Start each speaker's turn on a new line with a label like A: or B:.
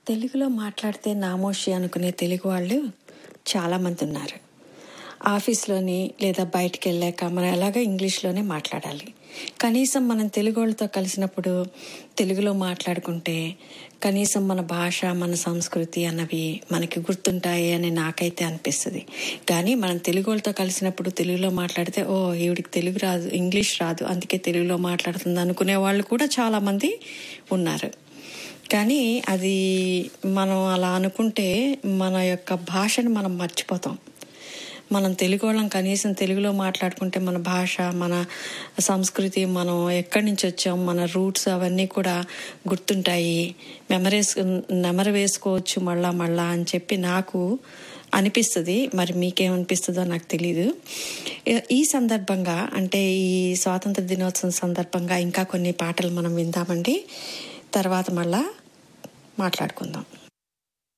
A: తెలుగులో మాట్లాడితే నామోషి అనుకునే తెలుగు వాళ్ళు చాలామంది ఉన్నారు ఆఫీస్లోని లేదా బయటికి వెళ్ళాక మనం ఎలాగ ఇంగ్లీష్లోనే మాట్లాడాలి కనీసం మనం తెలుగు వాళ్ళతో కలిసినప్పుడు తెలుగులో మాట్లాడుకుంటే కనీసం మన భాష మన సంస్కృతి అన్నవి మనకి గుర్తుంటాయి అని నాకైతే అనిపిస్తుంది కానీ మనం తెలుగు వాళ్ళతో కలిసినప్పుడు తెలుగులో మాట్లాడితే ఓ ఈవిడికి తెలుగు రాదు ఇంగ్లీష్ రాదు అందుకే తెలుగులో మాట్లాడుతుంది అనుకునే వాళ్ళు కూడా చాలామంది ఉన్నారు కానీ అది మనం అలా అనుకుంటే మన యొక్క భాషను మనం మర్చిపోతాం మనం తెలుగు వాళ్ళం కనీసం తెలుగులో మాట్లాడుకుంటే మన భాష మన సంస్కృతి మనం ఎక్కడి నుంచి వచ్చాం మన రూట్స్ అవన్నీ కూడా గుర్తుంటాయి మెమరీస్ నెమరు వేసుకోవచ్చు మళ్ళా మళ్ళా అని చెప్పి నాకు అనిపిస్తుంది మరి మీకేమనిపిస్తుందో నాకు తెలియదు ఈ సందర్భంగా అంటే ఈ స్వాతంత్ర దినోత్సవం సందర్భంగా ఇంకా కొన్ని పాటలు మనం విందామండి తర్వాత మళ్ళా మాట్లాడుకుందాం